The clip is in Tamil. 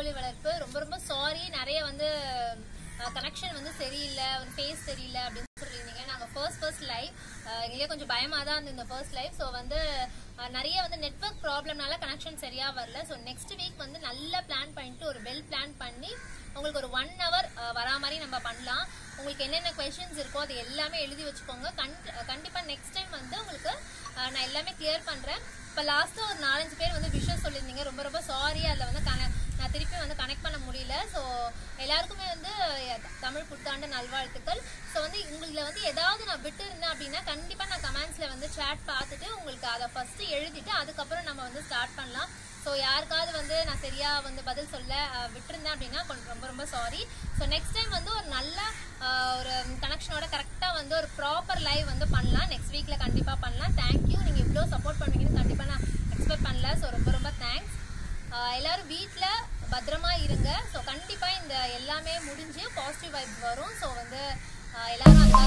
நாய்க்கோழி வளர்ப்பு ரொம்ப ரொம்ப சாரி நிறைய வந்து கனெக்ஷன் வந்து சரியில்லை ஃபேஸ் சரியில்லை அப்படின்னு சொல்லியிருந்தீங்க நாங்கள் ஃபர்ஸ்ட் ஃபர்ஸ்ட் லைவ் எங்களே கொஞ்சம் பயமாக தான் இருந்தது இந்த ஃபர்ஸ்ட் லைவ் ஸோ வந்து அஹ், நிறைய வந்து நெட்வொர்க் ப்ராப்ளம்னால கனெக்ஷன் சரியா வரல ஸோ நெக்ஸ்ட் வீக் வந்து நல்லா பிளான் பண்ணிட்டு ஒரு வெல் பிளான் பண்ணி உங்களுக்கு ஒரு ஒன் ஹவர் வரா மாதிரி நம்ம பண்ணலாம் உங்களுக்கு என்னென்ன கொஷின்ஸ் இருக்கோ அது எல்லாமே எழுதி வச்சுக்கோங்க கண்- கண்டிப்பா நெக்ஸ்ட் டைம் வந்து உங்களுக்கு அஹ், நான் எல்லாமே கிளியர் பண்றேன் இப்போ லாஸ்ட்டாக ஒரு நாலஞ்சு பேர் வந்து விஷஸ் சொல்லியிருந்தீங்க ரொம்ப ரொம்ப சாரி அதில் வந்து கன நான் திருப்பி வந்து கனெக்ட் பண்ண முடியல ஸோ எல்லாருக்குமே வந்து அஹ், தமிழ் புத்தாண்டு நல்வாழ்த்துக்கள் ஸோ வந்து உங்களில் வந்து ஏதாவது நான் விட்டு இருந்தேன் அப்படின்னா கண்டிப்பாக நான் கமெண்ட்ஸில் வந்து சேட் பார்த்துட்டு உங்களுக்கு அதை ஃபஸ்ட்டு எழுதிட்டு அதுக்கப்புறம் நம்ம வந்து ஸ்டார்ட் பண்ணலாம் ஸோ யாருக்காவது வந்து நான் சரியா வந்து பதில் சொல்ல அஹ், விட்டிருந்தேன் அப்படின்னா கொஞ்சம் ரொம்ப ரொம்ப சாரி ஸோ நெக்ஸ்ட் டைம் வந்து ஒரு நல்ல அஹ், ஒரு கனெக்ஷனோட கரெக்டாக வந்து ஒரு ப்ராப்பர் லைவ் வந்து பண்ணலாம் நெக்ஸ்ட் வீக்கில் கண்டிப்பாக பண்ணலாம் தேங்க்யூ நீங்கள் இவ்வளோ சப்போர்ட் பண்ணுவீங்கன்னு கண்டிப்பாக நான் எக்ஸ்பெக்ட் பண்ணல ஸோ ரொம்ப ரொம்ப தேங்க்ஸ் எல்லாரும் வீட்டில் பத்திரமா இருங்க ஸோ கண்டிப்பாக இந்த எல்லாமே முடிஞ்சு பாசிட்டிவ் வைப் வரும் ஸோ வந்து அஹ், எல்லாரும் அதுக்காக